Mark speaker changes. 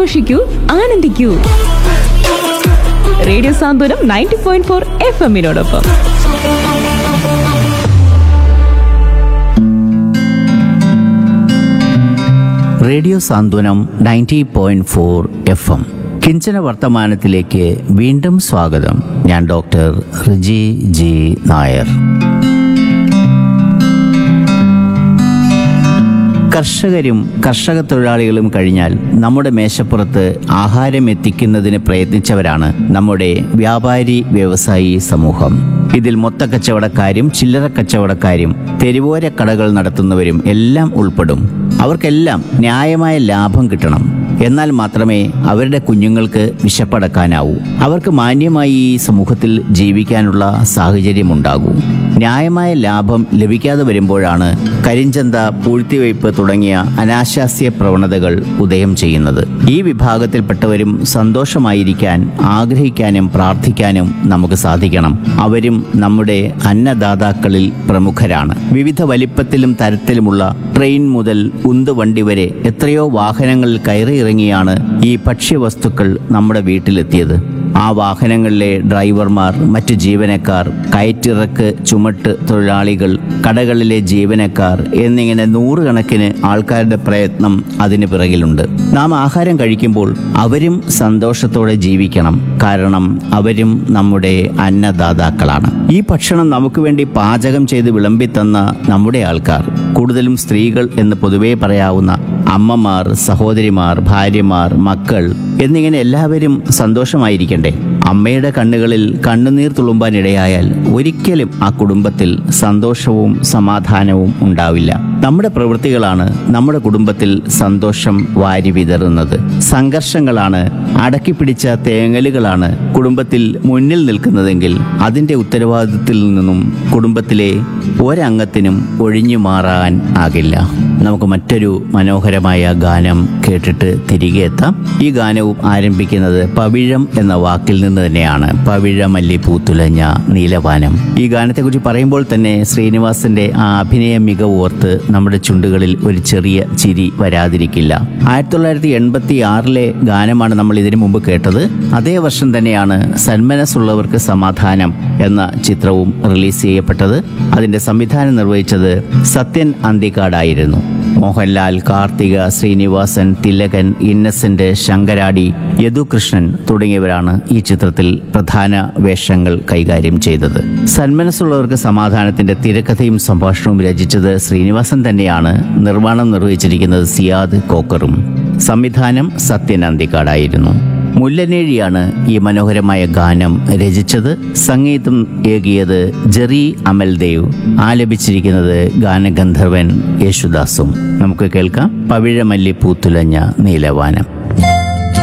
Speaker 1: ആഘോഷിക്കൂ ആനന്ദിക്കൂ radio Santhwanam ninety point four F എമ്മിനോടൊപ്പം
Speaker 2: radio Santhwanam ninety point four F M കിഞ്ചന വർത്തമാനത്തിലേക്ക് വീണ്ടും സ്വാഗതം ഞാൻ ഡോക്ടർ റിജി ജി നായർ കർഷകരും കർഷക തൊഴിലാളികളും കഴിഞ്ഞാൽ നമ്മുടെ മേശപ്പുറത്ത് ആഹാരം എത്തിക്കുന്നതിന് പ്രയത്നിച്ചവരാണ് നമ്മുടെ വ്യാപാരി വ്യവസായി സമൂഹം ഇതിൽ മൊത്തക്കച്ചവടക്കാരും ചില്ലറ കച്ചവടക്കാരും തെരുവോര കടകൾ നടത്തുന്നവരും എല്ലാം ഉൾപ്പെടും അവർക്കെല്ലാം ന്യായമായ ലാഭം കിട്ടണം എന്നാൽ മാത്രമേ അവരുടെ കുഞ്ഞുങ്ങൾക്ക് വിശപ്പടക്കാനാവൂ അവർക്ക് മാന്യമായി ഈ സമൂഹത്തിൽ ജീവിക്കാനുള്ള സാഹചര്യമുണ്ടാകൂ ന്യായമായ ലാഭം ലഭിക്കാതെ വരുമ്പോഴാണ് കരിഞ്ചന്ത പൂഴ്ത്തിവയ്പ് തുടങ്ങിയ അനാശാസ്യ പ്രവണതകൾ ഉദയം ചെയ്യുന്നത് ഈ വിഭാഗത്തിൽപ്പെട്ടവരും സന്തോഷമായിരിക്കാൻ ആഗ്രഹിക്കാനും പ്രാർത്ഥിക്കാനും നമുക്ക് സാധിക്കണം അവരും നമ്മുടെ അന്നദാതാക്കളിൽ പ്രമുഖരാണ് വിവിധ വലിപ്പത്തിലും തരത്തിലുമുള്ള ട്രെയിൻ മുതൽ ഉന്തുവണ്ടി വരെ എത്രയോ വാഹനങ്ങളിൽ കയറിയിറങ്ങിയാണ് ഈ ഭക്ഷ്യവസ്തുക്കൾ നമ്മുടെ വീട്ടിലെത്തിയത് ആ വാഹനങ്ങളിലെ ഡ്രൈവർമാർ മറ്റു ജീവനക്കാർ കയറ്റിറക്ക് ചുമട്ട് തൊഴിലാളികൾ കടകളിലെ ജീവനക്കാർ എന്നിങ്ങനെ നൂറുകണക്കിന് ആൾക്കാരുടെ പ്രയത്നം അതിന് പിറകിലുണ്ട് നാം ആഹാരം കഴിക്കുമ്പോൾ അവരും സന്തോഷത്തോടെ ജീവിക്കണം കാരണം അവരും നമ്മുടെ അന്നദാതാക്കളാണ് ഈ ഭക്ഷണം നമുക്ക് വേണ്ടി പാചകം ചെയ്ത് വിളമ്പിത്തന്ന നമ്മുടെ ആൾക്കാർ കൂടുതലും സ്ത്രീകൾ എന്ന് പൊതുവേ പറയാവുന്ന അമ്മമാർ സഹോദരിമാർ ഭാര്യമാർ മക്കൾ എന്നിങ്ങനെ എല്ലാവരും സന്തോഷമായിരിക്കണ്ടേ അമ്മയുടെ കണ്ണുകളിൽ കണ്ണുനീർ തുളുമ്പാൻ ഇടയായാൽ ഒരിക്കലും ആ കുടുംബത്തിൽ സന്തോഷവും സമാധാനവും ഉണ്ടാവില്ല നമ്മുടെ പ്രവൃത്തികളാണ് നമ്മുടെ കുടുംബത്തിൽ സന്തോഷം വാരി വിതറുന്നത് സംഘർഷങ്ങളാണ് അടക്കിപ്പിടിച്ച തേങ്ങലുകളാണ് കുടുംബത്തിൽ മുന്നിൽ നിൽക്കുന്നതെങ്കിൽ അതിൻ്റെ ഉത്തരവാദിത്തത്തിൽ നിന്നും കുടുംബത്തിലെ ഒരംഗത്തിനും ഒഴിഞ്ഞു മാറാൻ ആകില്ല നമുക്ക് മറ്റൊരു മനോഹരമായ ഗാനം കേട്ടിട്ട് തിരികെ എത്താം ഈ ഗാനവും ആരംഭിക്കുന്നത് പവിഴം എന്ന വാക്കിൽ നിന്ന് തന്നെയാണ് പവിഴമല്ലി പൂത്തുലഞ്ഞ നീലവാനം ഈ ഗാനത്തെക്കുറിച്ച് പറയുമ്പോൾ തന്നെ ശ്രീനിവാസന്റെ ആ അഭിനയ മികവ് ഓർത്ത് നമ്മുടെ ചുണ്ടുകളിൽ ഒരു ചെറിയ ചിരി വരാതിരിക്കില്ല ആയിരത്തി തൊള്ളായിരത്തി എൺപത്തി ആറിലെ ഗാനമാണ് നമ്മൾ ഇതിനു മുമ്പ് കേട്ടത് അതേ വർഷം തന്നെയാണ് സന്മനസ്സുള്ളവർക്ക് സമാധാനം എന്ന ചിത്രവും റിലീസ് ചെയ്യപ്പെട്ടത് അതിന്റെ സംവിധാനം നിർവഹിച്ചത് സത്യൻ അന്തിക്കാടായിരുന്നു മോഹൻലാൽ കാർത്തിക ശ്രീനിവാസൻ തിലകൻ ഇന്നസെന്റ് ശങ്കരാടി യദുകൃഷ്ണൻ തുടങ്ങിയവരാണ് ഈ ചിത്രത്തിൽ പ്രധാന വേഷങ്ങൾ കൈകാര്യം ചെയ്തത് സന്മനസ്സുള്ളവർക്ക് സമാധാനത്തിന്റെ തിരക്കഥയും സംഭാഷണവും രചിച്ചത് ശ്രീനിവാസൻ തന്നെയാണ് നിർമ്മാണം നിർവഹിച്ചിരിക്കുന്നത് സിയാദ് കോക്കറും സംവിധാനം സത്യൻ അന്തിക്കാടായിരുന്നു മുല്ലനേഴിയാണ് ഈ മനോഹരമായ ഗാനം രചിച്ചത് സംഗീതം ഏകിയത് ജെറി അമൽദേവ് ആലപിച്ചിരിക്കുന്നത് ഗാനഗന്ധർവൻ യേശുദാസും നമുക്ക് കേൾക്കാം പവിഴമല്ലി പൂത്തുലഞ്ഞ നീലവാനം